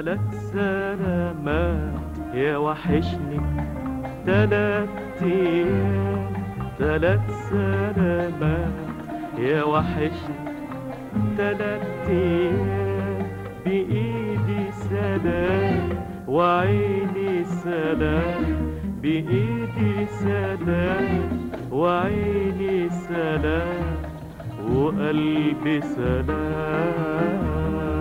تلات سلامات يا وحشني تلات ايام تلات سلامات يا وحشني تلات ايام بايدي سلام وعيني سلام بايدي سلام وعيني سلام وقلبي سلام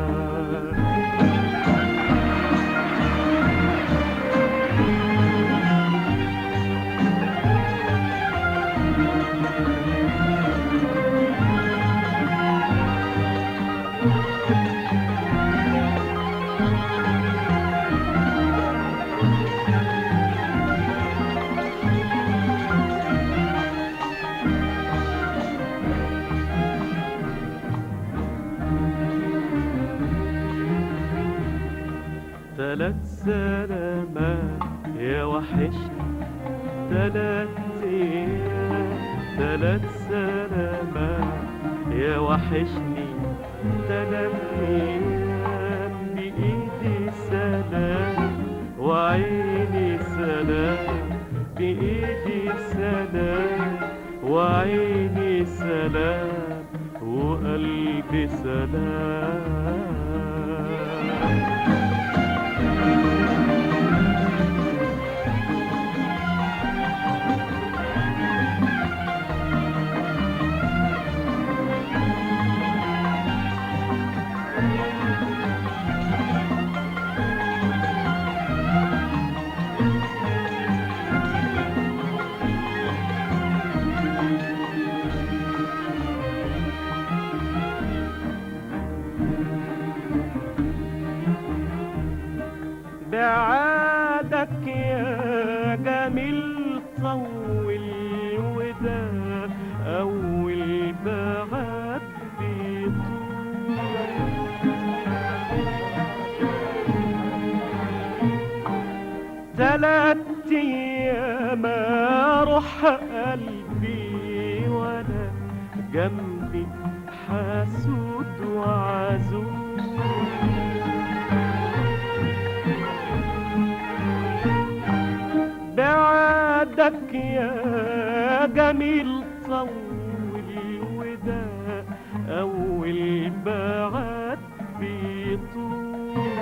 تلات سلامات يا وحشني تلات ايام تلات سلامات يا وحشني تلات ايام بايدي سلام وعيني سلام بايدي سلام وعيني سلام وقلبي سلام بعادك يا جميل طول وده أول بعد بيطول تلات أيام أروح قلبي وأنا جنبي حاسود وعزوز بعدك يا جميل طول وده أول بعد بيطول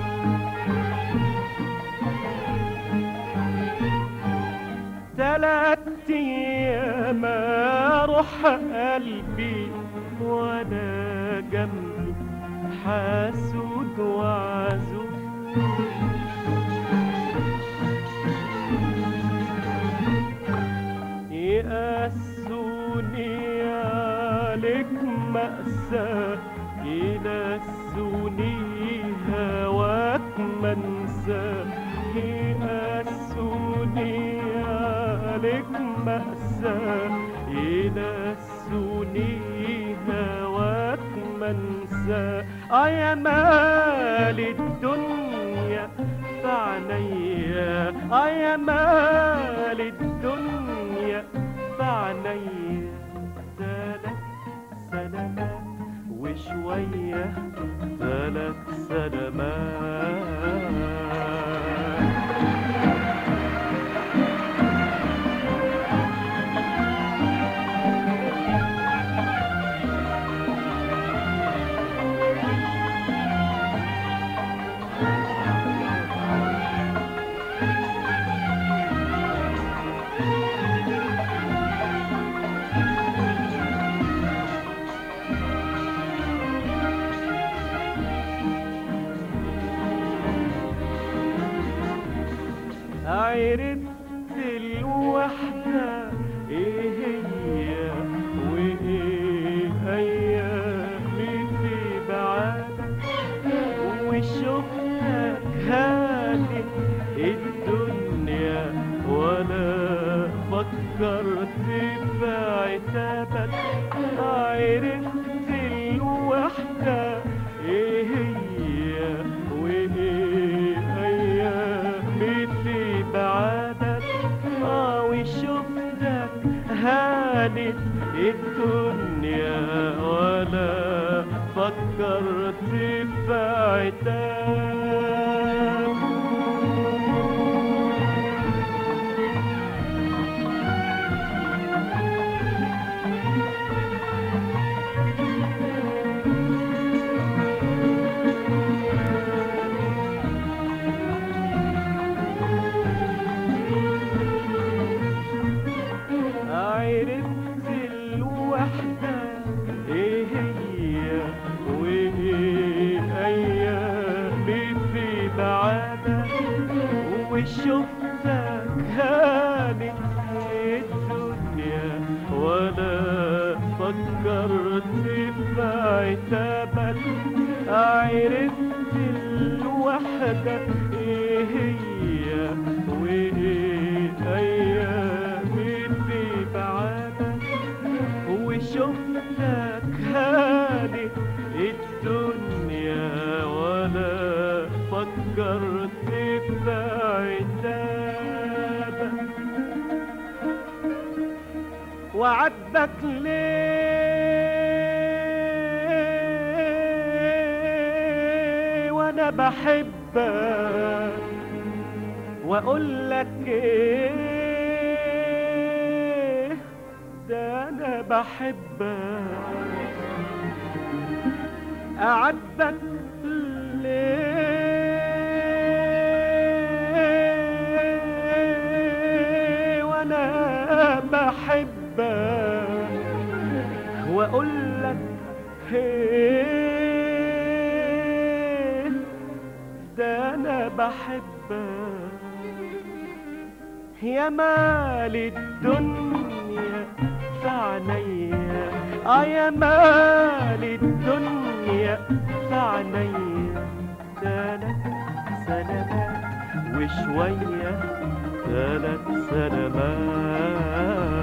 تلات أيام أروح قلبي وأنا جنبي حاسود وعزوز يقاسوني عليك مأساة ينسوني هواك منسى يقاسوني عليك مأساة ينسوني هواك منسى آه يا مال الدنيا في عينيا آه يا مال الدنيا في عينيا تلات سلامات وشوية تلات سلامات عرفت الوحدة ايه هي وايه ايامي في بعادك وشفتك هادي الدنيا ولا فكرت في عتابك عرفت الوحدة ايه هي وايه ايامي في بعادك اه وشفتك هانت الدنيا ولا فكرت في عتابك فكرت في عتابك عرفت الوحدة ايه هي وايه ايامي في بعدك وشفتك هادي الدنيا ولا فكرت في عتابك وعدك ليه وانا بحبك واقول لك ايه ده انا بحبك اعدك ليه وانا بحبك واقول لك ايه ده انا بحبك يا مال الدنيا في عينيا اه يا مال الدنيا في عينيا ثلاث سنوات وشوية ثلاث سنوات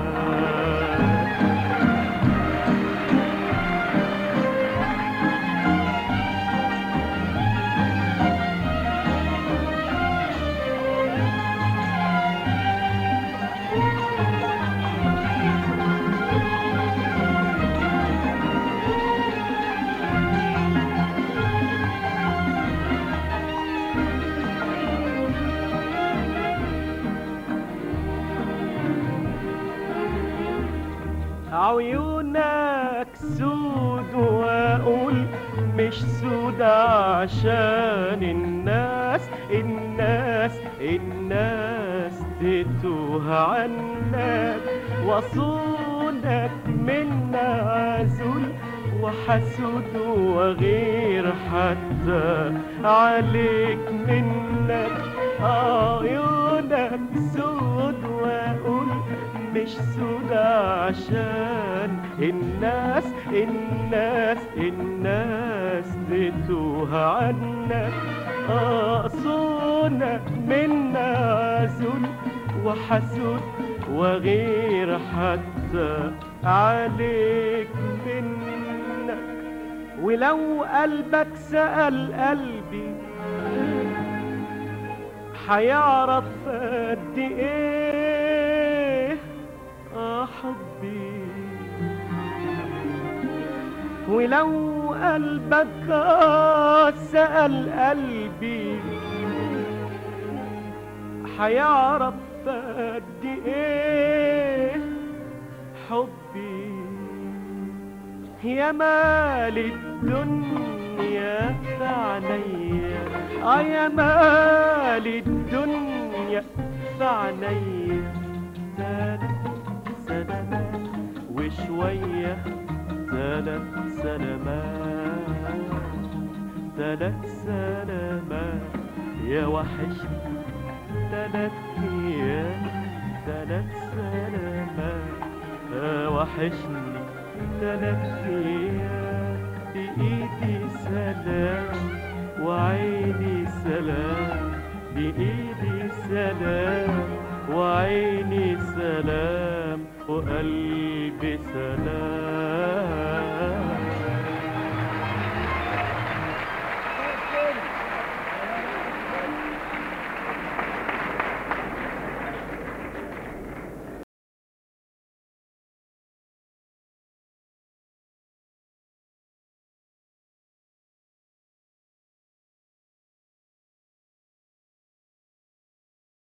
عيونك سود واقول مش سود عشان الناس الناس الناس تتوه عنك وصونك من عزول وحسود وغير حتى عليك منك عيونك سود واقول مش سود عشان الناس الناس الناس تتوه عنك أقصونك من عزول وحسود وغير حتى عليك منك ولو قلبك سأل قلبي حيعرف قد ايه اه حبي ولو قلبك آه سأل قلبي حيعرف قد ايه حبي يا مال الدنيا في عينيا اه يا مال الدنيا في عينيا ثلاث سنوات وشوية ثلاث سنوات ثلاث سنوات يا وحشني ثلاث ايام ثلاث سنوات يا وحشني ثلاث ايام بايدي سلام وعيني سلام بايدي سلام وعيني سلام وقلبي سلام